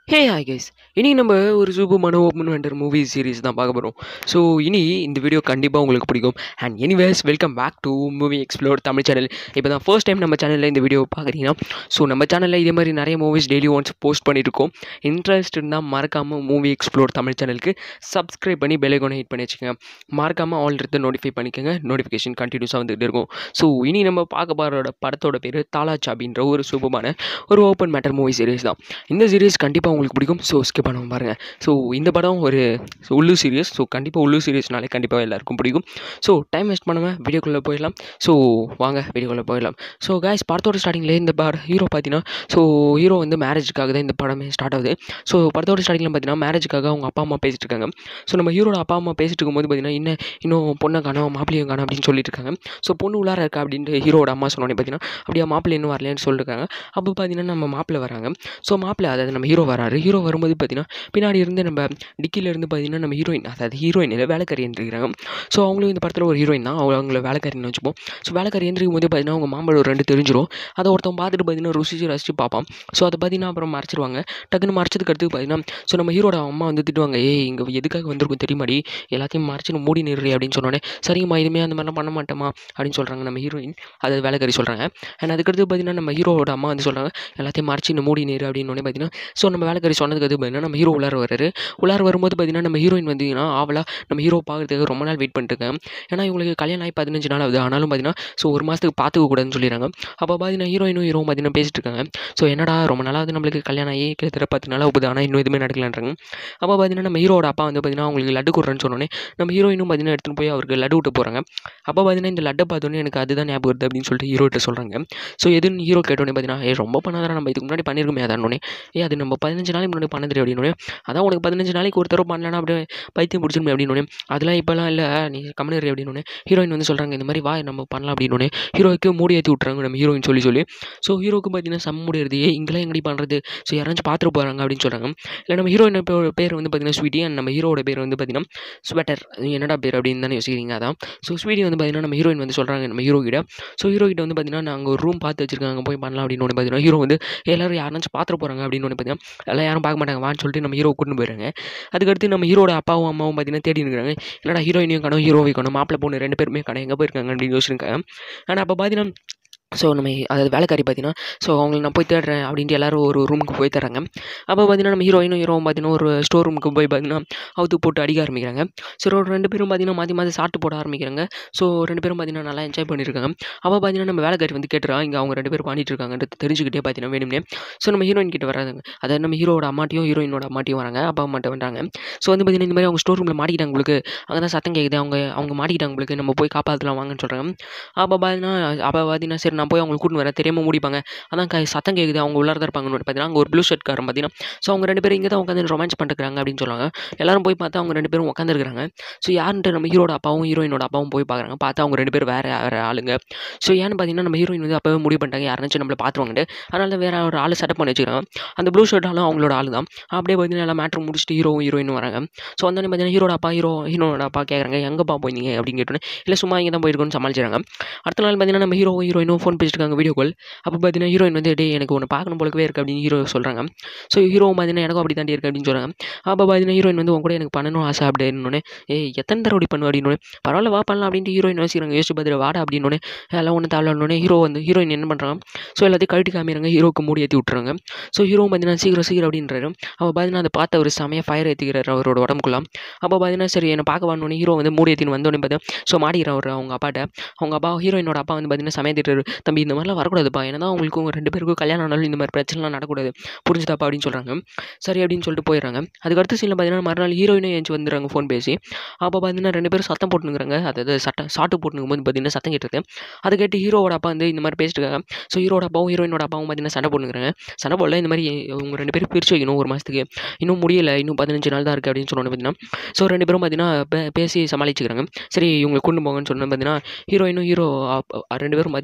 hey hi guys இனி நம்ம ஒரு சூப்பமான ஓப்பன் வெண்டர் மூவி சீரிஸ் தான் பார்க்க போகிறோம் ஸோ இனி இந்த வீடியோ கண்டிப்பாக உங்களுக்கு பிடிக்கும் and anyways welcome back to movie explore Tamil channel இப்போ தான் ஃபர்ஸ்ட் டைம் நம்ம சேனலில் இந்த வீடியோ பார்க்குறீங்கன்னா ஸோ நம்ம சேனலில் இதே மாதிரி நிறைய மூவிஸ் டெய்லி ஒன்ஸ் போஸ்ட் பண்ணியிருக்கோம் இன்ட்ரெஸ்ட் இருந்தால் மறக்காமல் மூவி எக்ஸ்ப்ளோர் தமிழ் சேனலுக்கு சப்ஸ்கிரைப் பண்ணி பெலைகோனை ஹிட் பண்ணி வச்சுக்கோங்க மறக்காமல் ஆல் இருந்து நோட்டிஃபை பண்ணிக்கோங்க நோட்டிஃபிகேஷன் கண்டினியூஸாக வந்துகிட்டு இருக்கும் ஸோ இனி நம்ம பார்க்க போகிற படத்தோட பேர் தாலாச் அப்படின்ற ஒரு சூப்பமான ஒரு ஓப்பன் மேட்டர் மூவி சீரிஸ் தான் இந்த சீரிஸ் கண்டிப்பாக உங்களுக்கு பிடிக்கும் ஸோ ஸ்கிப் பண்ணாமல் பாருங்கள் ஸோ இந்த படம் ஒரு உள்ளூர் சீரியஸ் ஸோ கண்டிப்பாக உள்ளூர் சீரியஸ்னாலே கண்டிப்பாக எல்லாருக்கும் பிடிக்கும் ஸோ டைம் வேஸ்ட் பண்ணாமல் வீடியோக்குள்ளே போயிடலாம் ஸோ வாங்க வீடியோக்குள்ளே போயிடலாம் ஸோ guys படத்தோட ஸ்டார்டிங்கில் இந்த படம் ஹீரோ பார்த்தீங்கன்னா ஸோ ஹீரோ வந்து மேரேஜுக்காக தான் இந்த படமே ஸ்டார்ட் ஆகுது ஸோ படத்தோட ஸ்டார்டிங்கில் பார்த்தீங்கன்னா மேரேஜுக்காக அவங்க அப்பா அம்மா பேசிட்டு இருக்காங்க ஸோ நம்ம ஹீரோட அப்பா அம்மா பேசிட்டு இருக்கும்போது பார்த்தீங்கன்னா இன்னும் இன்னும் பொண்ணை காணோம் மாப்பிள்ளையும் காணோம் அப்படின்னு சொல்லிட்டு இருக்காங்க ஸோ பொண்ணு உள்ளார இருக்கா அப்படின்ட்டு ஹீரோட அம்மா சொன்னோடனே பார்த்தீங்கன்னா அப்படியே மாப்பிள்ளை இன்னும் வரலன்னு சொல்லிருக்காங்க அப்போ பார்த்தீங்கன்னா நம்ம மாப்பிள்ளை வராங்க ஸோ மாப்பிள்ளை அதாவது நம்ம ஹீரோ வராரு ஹீரோ வரும்போது பார்த்தீங்கன்னா பின்னாடி இருந்து நம்ம டிக்கில இருந்து பார்த்தீங்கன்னா நம்ம ஹீரோயின் அதாவது ஹீரோயின் இல்லை வேலைக்காரி இருந்திருக்காங்க ஸோ அவங்களும் இந்த படத்தில் ஒரு ஹீரோயின் தான் அவங்க அவங்கள வேலைக்காரின்னு வச்சுப்போம் ஸோ வேலைக்காரி எந்திரிக்கும் போது பார்த்தீங்கன்னா அவங்க மாம்பழம் ஒரு ரெண்டு தெரிஞ்சிடும் அதை ஒருத்தன் பார்த்துட்டு பார்த்தீங்கன்னா ருசிச்சு ரசிச்சு பார்ப்பான் ஸோ அதை பார்த்தீங்கன்னா அப்புறம் மறைச்சிருவாங்க டக்குன்னு மறைச்சதுக்கு அடுத்து பார்த்தீங்கன்னா ஸோ நம்ம ஹீரோட அம்மா வந்து திட்டுவாங்க ஏய் இங்கே எதுக்காக வந்திருக்கும் தெரியுமாடி எல்லாத்தையும் மறைச்சு மூடி நிறுறி அப்படின்னு சொன்னோடனே சரிங்கம்மா இதுமே அந்த மாதிரிலாம் பண்ண மாட்டேமா அப்படின்னு சொல்கிறாங்க நம்ம ஹீரோயின் அது வேலைக்காரி சொல்கிறாங்க அண்ட் அதுக்கடுத்து பார்த்தீங்கன்னா நம்ம ஹீரோவோட அம்மா வந்து சொல்கிறாங்க எல்லாத்தையும் மறைச்சு இந்த மூடி நீர் அப்படின்னு உடனே பார்த்தீங்கன்னா ஸோ நம்ம வேலைக்காரி சொன்னதுக்கு அது பார்த்தீங்கன்னா நம்ம ஹீரோ உள்ளார வராரு உள்ளார வரும்போது பார்த்தீங்கன்னா நம்ம ஹீரோயின் வந்தீங்கன்னா ஆவலா நம்ம ஹீரோ பார்க்கறதுக்கு ரொம்ப நாள் வெயிட் பண்ணிட்டு இருக்கேன் ஏன்னா இவங்களுக்கு கல்யாணம் ஆகி பதினஞ்சு நாள் ஆகுது ஆனாலும் பார்த்தீங்கன்னா ஸோ ஒரு மாதத்துக்கு பார்த்துக்க கூடாதுன்னு சொல்லிடுறாங்க அப்போ பார்த்தீங்கன்னா ஹீரோயினும் ஹீரோ பார்த்தீங்கன்னா பேசிட்டு இருக்காங்க ஸோ என்னடா ரொம்ப நாளாவது நம்மளுக்கு கல்யாணம் ஆகி கிட்டத்தட்ட பத்து நாளாக போகுது ஆனால் இன்னும் எதுவுமே நடக்கலன்றாங்க அப்போ பார்த்தீங்கன்னா நம்ம ஹீரோட அப்பா வந்து பார்த்தீங்கன்னா அவங்களுக்கு லட்டு கொடுறேன்னு சொன்னோன்னே நம்ம ஹீரோயினும் பார்த்தீங்கன்னா எடுத்துகிட்டு போய் அவருக்கு லட்டு விட்டு போகிறாங்க அப்போ பார்த்தீங்கன்னா இந்த லட்டை பார்த்தோன்னே எனக்கு அதுதான் ஞாபகம் வருது அப்படின்னு சொல்லிட்டு ஹீரோட்ட சொல்கிறாங்க ஸோ எதுன்னு ஹீரோ கேட்டோன்னே பார்த்தீங்கன்னா ஏ ரொம்ப பண்ணாதான் நம்ம இதுக்கு முன்னாடி பண்ணியிருக்கோமே அதானே ஏ அது நம்ம பதினஞ்சு நாளைக்கு முன்னாடி பண்ணது அப்படின்னு அதான் உனக்கு பதினஞ்சு நாளைக்கு ஒரு தடவை பண்ணலன்னா அப்படியே பைத்தியம் பிடிச்சிருமே அப்படின்னு அதெல்லாம் இப்போலாம் இல்லை நீ கம்மனரி அப்படின்னு ஹீரோயின் வந்து சொல்கிறாங்க இந்த மாதிரி வா நம்ம பண்ணலாம் அப்படின்னு ஹீரோய்க்கு மூடி ஏற்றி விட்றாங்க நம்ம ஹீரோயின் சொல்லி சொல்லி ஸோ ஹீரோக்கு பார்த்தீங்கன்னா செம்ம முடியாது ஏ இங்கெல்லாம் எங்கடி பண்ணுறது ஸோ யாராச்சும் பார்த்துட்டு போகிறாங்க அப்படின்னு சொல்கிறாங்க இல்லை நம்ம ஹீரோயின் பேர் வந்து பார்த்தீங்கன்னா ஸ்வீட்டி அண்ட் நம்ம ஹீரோட பேர் வந்து பார்த்தீங்கன்னா ஸ்வெட்டர் என்னடா பேர் அப்படின்னு தானே யோசிக்கிறீங்க அதான் ஸோ ஸ்வீட்டி வந்து பார்த்தீங்கன்னா நம்ம ஹீரோயின் வந்து சொல்கிறாங்க நம்ம ஹீரோ கிட்ட ஸோ ஹீரோ கிட்ட வந்து பார்த்தீங்கன்னா நாங்கள் ஒரு ரூம் பார்த்து வச்சிருக்காங்க அங்கே போய் பண்ணலாம் அப்படின்னு பார்த்தீங்கன்னா ஹீரோ வந்து எல்லாரும் யாராச்சும் பார்த்துட்டு போகிறாங்க அப்படின்னு பார்த்தீங்கன்னா எல்லாம் யாரும் பார்க்க மாட்டாங்க வான்னு சொல்லிட்டு நம்ம ஹீரோ கூட்டு போயிடுறாங்க அதுக்கடுத்து நம்ம ஹீரோட அப்பாவும் அம்மாவும் பார்த்தீங்கன்னா தேடி இருக்கிறாங்க என்னடா ஹீரோயினையும் காணும் ஹீரோவை காணும் மாப்பிள்ளை பொண்ணு ரெண்டு பேருமே கடை எங்கே போயிருக்காங்க அப்படின்னு யோசிச்சிருக்காங்க ஆனால் அப்போ பார்த்தீங்கன்னா ஸோ நம்ம அதாவது வேலைக்காரி பார்த்தீங்கன்னா ஸோ அவங்களை நான் போய் தேடுறேன் அப்படின்ட்டு எல்லாரும் ஒரு ரூமுக்கு போய் தராங்க அப்போ பார்த்தீங்கன்னா நம்ம ஹீரோயினும் ஹீரோவும் பார்த்தீங்கன்னா ஒரு ஸ்டோர் ரூமுக்கு போய் பார்த்தீங்கன்னா அவுத்து போட்டு அடிக்க ஆரம்பிக்கிறாங்க ஸோ ஒரு ரெண்டு பேரும் பார்த்தீங்கன்னா மாற்றி மாற்றி சாப்பிட்டு போட ஆரம்பிக்கிறாங்க ஸோ ரெண்டு பேரும் பார்த்தீங்கன்னா நல்லா என்ஜாய் பண்ணியிருக்காங்க அப்போ பார்த்தீங்கன்னா நம்ம வேலைக்காரி வந்து கேட்டுறா இங்கே அவங்க ரெண்டு பேரும் பண்ணிட்டு இருக்காங்கன்றது தெரிஞ்சுக்கிட்டே பார்த்தீங்கன்னா வேணும்னே ஸோ நம்ம ஹீரோயின் கிட்ட வராங்க அதாவது நம்ம ஹீரோட அம்மாட்டியும் ஹீரோயினோட அம்மாட்டியும் வராங்க அப்பா அம்மாட்ட வந்தாங்க ஸோ வந்து பார்த்தீங்கன்னா இந்த மாதிரி அவங்க ஸ்டோர் ரூமில் மாட்டிக்கிட்டாங்க உங்களுக்கு அங்கே தான் சத்தம் கேட்குது அவங்க அவங்க மாட்டிக்கிட்டாங்க உங்களுக்கு நம்ம போய் காப்பாற்றலாம் வாங்கன்னு சொல்கிறாங்க அப்போ பார்த்தீங்கன்னா அப்போ பார்த்தீங்கன்னா சரி நான் போய் அவங்களுக்கு கூட்டு வரேன் தெரியாமல் முடிப்பாங்க அதான் க சத்தம் கேட்குது அவங்க உள்ளார தான் இருப்பாங்கன்னு பார்த்தீங்கன்னா அங்கே ஒரு ப்ளூ ஷர்ட் காரன் பார்த்தீங்கன்னா ஸோ அவங்க ரெண்டு பேரும் இங்கே தான் உட்காந்து ரொமான்ஸ் பண்ணிருக்காங்க அப்படின்னு சொல்லுவாங்க எல்லாரும் போய் பார்த்தா அவங்க ரெண்டு பேரும் உட்காந்துருக்காங்க ஸோ யாருன்ட்டு நம்ம ஹீரோட அப்பாவும் ஹீரோயினோட அப்பாவும் போய் பார்க்குறாங்க பார்த்தா அவங்க ரெண்டு பேரும் வேறு வேறு ஆளுங்க ஸோ ஏன்னு பார்த்தீங்கன்னா நம்ம ஹீரோயின் வந்து அப்போவே முடிவு பண்ணிட்டாங்க யாருனாச்சும் நம்மளை பார்த்துருவாங்கட்டு அதனால வேறு ஒரு ஆள் செட்டப் பண்ணி வச்சுக்கிறாங்க அந்த ப்ளூ ஷர்ட்டாலும் அவங்களோட ஆள் தான் அப்படியே பார்த்தீங்கன்னா எல்லாம் மேட்ரு முடிச்சுட்டு ஹீரோவும் ஹீரோயின் வராங்க ஸோ வந்தோடனே பார்த்தீங்கன்னா ஹீரோட அப்பா ஹீரோ ஹீரோட அப்பா கேட்குறாங்க எங்கப்பா போயிருந்தீங்க அப்படின்னு கேட்டோன்னே இல்லை சும்மா இங்கே தான் போயிருக்கோன்னு சமாளிச்சாங்க அடுத்த நாள் பார்த்தீங்கன்னா நம்ம ஹீரோ ஹீரோயினும் ஃபோன் பேசிட்டு இருக்காங்க வீடியோ கால் அப்போ பார்த்தீங்கன்னா ஹீரோயின் வந்து டே எனக்கு ஒன்று பார்க்கணும் போலவே இருக்குது அப்படின்னு ஹீரோ சொல்கிறாங்க ஸோ ஹீரோ பார்த்தீங்கன்னா எனக்கும் அப்படி தாண்டி இருக்குது அப்படின்னு சொல்கிறாங்க அப்போ பார்த்தீங்கன்னா ஹீரோயின் வந்து உங்க கூட எனக்கு பண்ணணும் ஆசை அப்படின்னு ஏய் எத்தனை தடவை பண்ணு அப்படின்னு பரவாயில்ல வா பண்ணலாம் அப்படின்ட்டு ஹீரோயின் யோசிக்கிறாங்க யோசிச்சு பார்த்துட்டு வாடா அப்படின்னு எல்லாம் ஒன்று தாழனோடனே ஹீரோ வந்து ஹீரோயின் என்ன பண்ணுறாங்க ஸோ எல்லாத்தையும் கழட்டி காமிறாங்க ஹீரோக்கு மூடி ஏற்றி விட்டுறாங்க ஸோ ஹீரோ பார்த்தீங்கன்னா சீக்கிரம் சீக்கிரம் அப்படின்றாரு அப்போ பார்த்தீங்கன்னா அதை பார்த்த ஒரு செமையாக ஃபயர் ஏற்றிக்கிறாரு அவரோட உடம்புக்குலாம் அப்போ பார்த்தீங்கன்னா சரி என்னை பார்க்க வரணுன்னு ஹீரோ வந்து மூடி ஏற்றின்னு வந்தோடனே பார்த்தா ஸோ மாடிக்கிறான் அவர் அவங்க அப்பாட்ட அவங்க அப்பா ஹீரோயினோட அப்பா வந்து பார்த்தீங்கன்னா சமயத்திட்டாரு தம்பி இந்த மாதிரிலாம் வரக்கூடாதுப்பா ஏன்னா தான் உங்களுக்கு உங்கள் ரெண்டு பேருக்கும் கல்யாணம் ஆனாலும் இந்த மாதிரி பிரச்சனைலாம் நடக்கூடாது புரிஞ்சுதாப்பா அப்படின்னு சொல்கிறாங்க சரி அப்படின்னு சொல்லிட்டு போயிடுறாங்க அதுக்கடுத்து சீனில் பார்த்தீங்கன்னா மறுநாள் ஹீரோயினும் ஏஞ்சி வந்துடுறாங்க ஃபோன் பேசி அப்போ பார்த்தீங்கன்னா ரெண்டு பேரும் சத்தம் போட்டுனுங்கிறாங்க அதாவது சட்டம் சாட்டு போட்டுனுங்கும் போது பார்த்தீங்கன்னா சத்தம் கேட்டுருக்கு அதை கேட்டு ஹீரோட அப்பா வந்து இந்த மாதிரி பேசிட்டு இருக்காங்க ஸோ ஹீரோட அப்பாவும் ஹீரோயினோட அப்பாவும் பார்த்தீங்கன்னா சண்டை போட்டுங்கிறாங்க சண்டை போடல இந்த மாதிரி உங்க ரெண்டு பேரும் பிரித்து வைக்கணும் ஒரு மாதத்துக்கு இன்னும் முடியல இன்னும் பதினஞ்சு நாள் தான் இருக்குது அப்படின்னு சொன்னோன்னு பார்த்தீங்கன்னா ஸோ ரெண்டு பேரும் பார்த்தீங்கன்னா பே- பேசி சமாளிச்சுக்கிறாங்க சரி இவங்களை கொண்டு போங்கன்னு சொன்னோன்னு பார்த்தீங்கன்னா ஹீரோயினும் ஹீரோ ரெண்டு பேரும் பார்த்தீங்கன்னா மாற்றி மாற்றி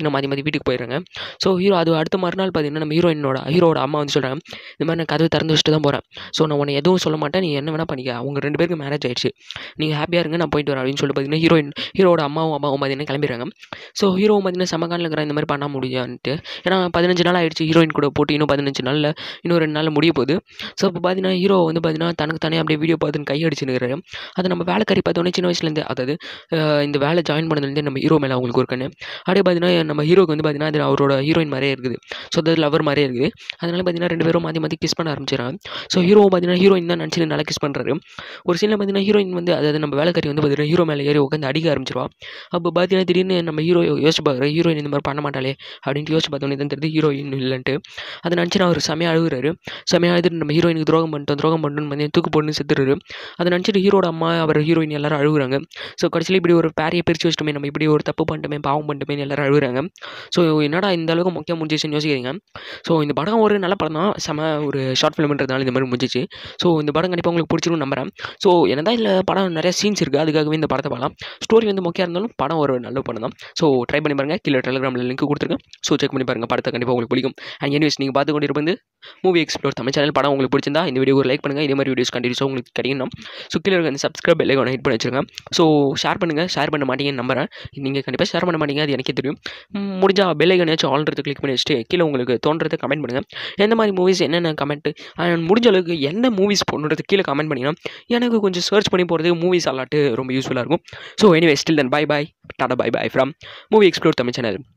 வீட்டுக்கு போயிடுறாங்க ஸோ ஹீரோ அது அடுத்த மறுநாள் பார்த்தீங்கன்னா நம்ம ஹீரோயினோட ஹீரோட அம்மா வந்து சொல்கிறாங்க இந்த மாதிரி நான் கதவு திறந்து வச்சுட்டு தான் போகிறேன் ஸோ நான் உன்னை எதுவும் சொல்ல மாட்டேன் நீ என்ன வேணால் பண்ணிக்க அவங்க ரெண்டு பேருக்கு மேரேஜ் ஆயிடுச்சு நீங்கள் ஹாப்பியாக இருங்க நான் போயிட்டு வரேன் அப்படின்னு சொல்லிட்டு பார்த்தீங்கன்னா ஹீரோயின் ஹீரோட அம்மாவும் அம்மாவும் பார்த்தீங்கன்னா கிளம்பிடுறாங்க ஸோ ஹீரோவும் பார்த்தீங்கன்னா செமகாலில் இருக்கிற இந்த மாதிரி பண்ண முடியான்ட்டு ஏன்னா பதினஞ்சு நாள் ஆயிடுச்சு ஹீரோயின் கூட போட்டு இன்னும் பதினஞ்சு நாளில் இன்னும் ரெண்டு நாளில் முடிய போகுது ஸோ இப்போ பார்த்தீங்கன்னா ஹீரோ வந்து பார்த்தீங்கன்னா தனக்கு தானே அப்படியே வீடியோ பார்த்துன்னு கை அடிச்சுன்னு அதை நம்ம வேலைக்காரி பார்த்தோன்னே சின்ன வயசுலேருந்து அதாவது அஹ், இந்த வேலை ஜாயின் பண்ணதுலேருந்தே நம்ம ஹீரோ மேலே அவங்களுக்கு ஒரு கண்ணு அப்படியே பார்த்தீங்கன்னா நம்ம ஹீரோக்கு வந்து பார்த்தீங்கன்னா அது அவரோட ஹீரோயின் மாதிரியே இருக்குது ஸோ அது லவர் மாதிரியே இருக்குது அதனால பார்த்தீங்கன்னா ரெண்டு பேரும் மாற்றி மாற்றி கிஸ் பண்ண ஆரம்பிச்சிடறாங்க ஸோ ஹீரோவும் பார்த்தீங்கன்னா ஹீரோயின் தான் நினச்சி நல்லா கிஸ் பண்ணுறாரு ஒரு சீனில் பார்த்தீங்கன்னா ஹீரோயின் வந்து அதாவது நம்ம வேலைக்காரி வந்து பார்த்தீங்கன்னா ஹீரோ மேலே ஏறி உட்காந்து அடிக்க ஆரம்பிச்சிருவா அப்போ பார்த்தீங்கன்னா திடீர்னு நம்ம ஹீரோ யோசிச்சு பார்க்குற ஹீரோயின் இந்த மாதிரி பண்ண மாட்டாளே அப்படின்ட்டு யோசிச்சு பார்த்தோன்னே தான் தெரியுது ஹீரோயின் இல்லைன்ட்டு அதை நினச்சி நான் ஒரு செமையாக அழுகுறாரு செமையாக அழுதுட்டு நம்ம ஹீரோயினுக்கு துரோகம் பண்ணிட்டோம் துரோகம் பண்ணிட்டோம்னு பண்ணி தூக்கு போட்டு செத்துறாரு அதை நினச்சிட்டு ஹீரோட அம்மா அவர் ஹீரோயின் எல்லாரும் அழுகுறாங்க ஸோ கடைசியில் இப்படி ஒரு பேரையை பிரித்து வச்சிட்டோமே நம்ம இப்படி ஒரு தப்பு பண்ணிட்டோமே பாவம் பண்ணிட்டோமே எல்லாரும் அழுகுறாங்க ஸோ என்னடா இந்த அளவுக்கு முக்கியம் முடிஞ்சிச்சுன்னு யோசிக்கிறீங்க ஸோ இந்த படம் ஒரு நல்ல படம் தான் செம ஒரு ஷார்ட் ஃபிலிம்ன்றதுனால இந்த மாதிரி முடிஞ்சிச்சு ஸோ இந்த படம் கண்டிப்பாக உங்களுக்கு பிடிச்சிரும் நம்புறேன் ஸோ என்னதான் இதில் படம் நிறைய சீன்ஸ் இருக்குது அதுக்காகவே இந்த படத்தை பார்க்கலாம் ஸ்டோரி வந்து முக்கியம் இருந்தாலும் படம் ஒரு நல்ல படம் தான் ஸோ ட்ரை பண்ணி பாருங்கள் கீழே டெலிகிராமில் லிங்க் கொடுத்துருக்கேன் ஸோ செக் பண்ணி பாருங்கள் படத்தை கண்டிப்பாக உங்களுக்கு பிடிக்கும் அண்ட் எனிவேஸ் நீங்கள் பார்த்து கொண்டு இருப்பது மூவி எக்ஸ்ப்ளோர் தமிழ் சேனல் படம் உங்களுக்கு பிடிச்சிருந்தா இந்த வீடியோ ஒரு லைக் பண்ணுங்கள் இதே மாதிரி வீடியோஸ் கண்டினியூஸாக உங்களுக்கு கிடைக்கணும் ஸோ கீழே இருக்க அந்த சப்ஸ்கிரைப் பெல்லை ஹிட் பண்ணி வச்சிருங்க ஸோ ஷேர் பண்ணுங்கள் ஷேர் பண்ண மாட்டீங்கன்னு நம்புறேன் நீங்கள் கண்டிப்பாக ஷேர் பண்ண மாட்டீங்க அது எனக்கே தெரியும் ம், முடிஞ்சா பெல்லைகனாச்சும் ஆல்ரெடி கிளிக் பண்ணி வச்சுட்டு கீழே உங்களுக்கு தோன்றதை கமெண்ட் பண்ணுங்கள் எந்த மாதிரி மூவிஸ் என்னென்ன கமெண்ட் அண்ட் முடிஞ்ச அளவுக்கு என்ன மூவிஸ் போடணுன்றது கீழே கமெண்ட் பண்ணிங்கன்னா எனக்கு கொஞ்சம் சர்ச் பண்ணி போகிறதுக்கு மூவிஸ் அல்லாட்டு ரொம்ப யூஸ்ஃபுல்லாக இருக்கும் ஸோ எனிவே ஸ்டில் தன் bye bye tata bye bye from movie explore Tamil channel